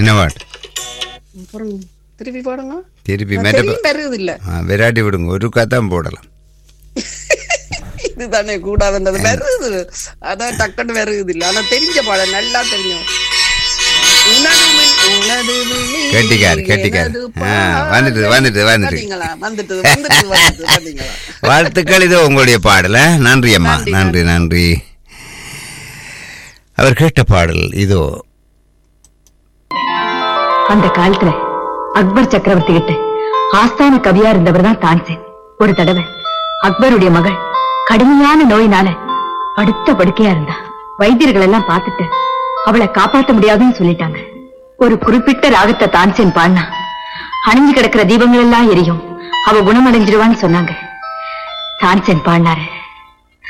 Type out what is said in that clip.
என்ன பாட்டு அப்புறம் திருப்பி பாடுங்க திருப்பி நான் மெட்ட தெரியும் வருது இல்ல விராட்டி விடுங்க ஒரு கதான் போடலாம் இதுதானே கூடாதுன்றது வருது அதான் டக்குன்னு வருது இல்ல ஆனா தெரிஞ்ச பாடம் நல்லா தெரியும் உனது வி- உனது விழி, கெட்டிக்காரு, கெட்டிக்காரு. எனது ஆ, வந்துட்டு, வந்துட்டு, வந்துட்டு. பாத்தீங்களா? வந்துட்டு, வந்துட்டு, வந்துட்டு, பாத்தீங்களா? வாழ்த்துக்கள் இது உங்களுடைய பாடல நன்றி அம்மா நன்றி, நன்றி நன்றி அவர் கேட்ட பாடல் இதோ அந்த காலத்துல அக்பர் சக்கரவர்த்தி கிட்ட ஆஸ்தான கவியா இருந்தவர் தான் தான்சேன் ஒரு தடவை அக்பருடைய மகள் கடுமையான நோயினால படுத்த படுக்கையா இருந்தா வைத்தியர்கள் எல்லாம் பார்த்துட்டு அவளை காப்பாத்த முடியாதுன்னு சொல்லிட்டாங்க ஒரு குறிப்பிட்ட ராகத்தை தான்சேன் பாடினா அணிஞ்சு கிடக்கிற தீபங்கள் எல்லாம் எரியும் அவ குணமடைஞ்சிடுவான்னு சொன்னாங்க தான்சேன் பாடினாரு